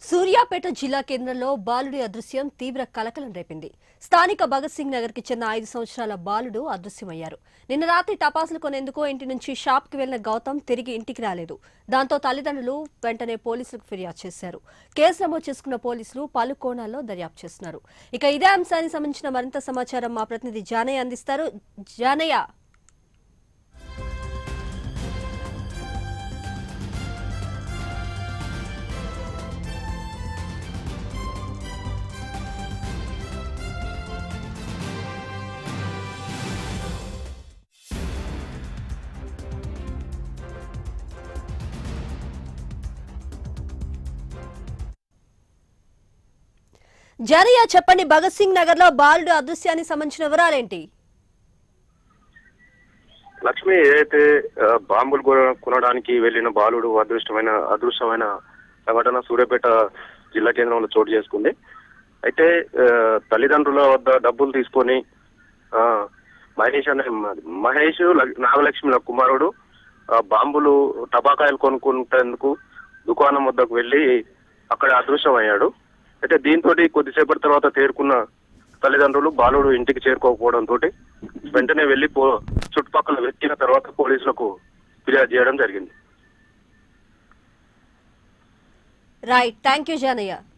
సూర్యాపేట జిల్లా కేంద్రంలో బాలుడి అదృశ్యం తీవ్ర కలకలం రేపింది స్థానిక భగత్ సింగ్ నగర్ కి చెందిన ఐదు సంవత్సరాల బాలుడు అదృశ్యమయ్యారు నిన్న రాత్రి టపాసులు కొనేందుకు ఇంటి నుంచి షాప్ కి వెళ్లిన గౌతమ్ తిరిగి ఇంటికి రాలేదు దాంతో తల్లిదండ్రులు వెంటనే పోలీసులకు ఫిర్యాదు చేశారు కేసు నమోదు చేసుకున్న పోలీసులు పలు కోణాల్లో దర్యాప్తు చేస్తున్నారు ఇక ఇదే అంశానికి సంబంధించిన మరింత సమాచారం మా ప్రతినిధి జానయ్య అందిస్తారు జానయ్య జానయ్య చెప్పండి భగత్ సింగ్ నగర్ లో బాలుడు అదృశ్యానికి సంబంధించిన వివరాలేంటి లక్ష్మి ఏదైతే ఆ, బాంబులు కొన- కొనడానికి వెళ్లిన బాలుడు అదృష్టమైన అదృష్టమైన సంఘటన సూర్యాపేట జిల్లా కేంద్రంలో చోటు చేసుకుంది అయితే ఆ, తల్లిదండ్రుల వద్ద డబ్బులు తీసుకొని ఆ, మహేష్ అనే మహేష్ ల- నాగలక్ష్మిల కుమారుడు ఆ, బాంబులు టబాకాయలు కొనుక్కుంటేందుకు దుకాణం వద్దకు వెళ్లి అక్కడ అదృశ్యమయ్యాడు అయితే దీంతో కొద్దిసేపటి తర్వాత తేరుకున్న తల్లిదండ్రులు బాలుడు ఇంటికి చేరుకోకపోవడంతో వెంటనే వెళ్లి పో చుట్టుపక్కల వెతికిన తర్వాత పోలీసులకు ఫిర్యాదు చేయడం జరిగింది రైట్ థ్యాంక్ యూ జానయ్య